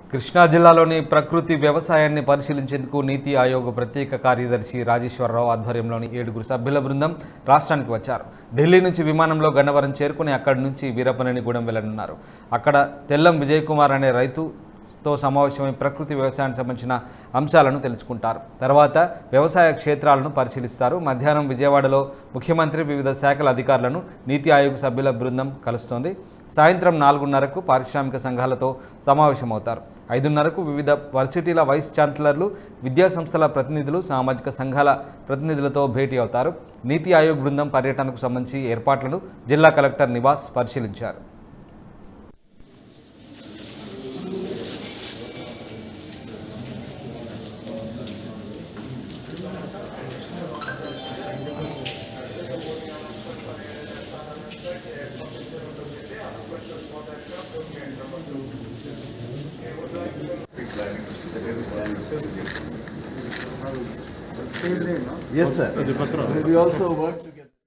కృష్ణా జిల్లాలోని ప్రకృతి వ్యవసాయాన్ని పరిశీలించేందుకు నీతి ఆయోగ్ ప్రత్యేక కార్యదర్శి రాజేశ్వరరావు ఆధ్వర్యంలోని ఏడుగురు సభ్యుల బృందం రాష్ట్రానికి వచ్చారు ఢిల్లీ నుంచి విమానంలో గన్నవరం చేరుకుని అక్కడి నుంచి వీరపనేనిగూడెం వెళ్లనున్నారు అక్కడ తెల్లం విజయ్ కుమార్ అనే రైతుతో సమావేశమై ప్రకృతి వ్యవసాయానికి సంబంధించిన అంశాలను తెలుసుకుంటారు తర్వాత వ్యవసాయ క్షేత్రాలను పరిశీలిస్తారు మధ్యాహ్నం విజయవాడలో ముఖ్యమంత్రి వివిధ శాఖల అధికారులను నీతి ఆయోగ్ సభ్యుల బృందం కలుస్తోంది సాయంత్రం నాలుగున్నరకు పారిశ్రామిక సంఘాలతో సమావేశమవుతారు ఐదున్నరకు వివిధ వర్సిటీల వైస్ ఛాన్సలర్లు విద్యాసంస్థల ప్రతినిధులు సామాజిక సంఘాల ప్రతినిధులతో భేటీ అవుతారు నీతి ఆయోగ్ బృందం పర్యటనకు సంబంధించి ఏర్పాట్లను జిల్లా కలెక్టర్ నివాస్ పరిశీలించారు Yes, sir. We also work together.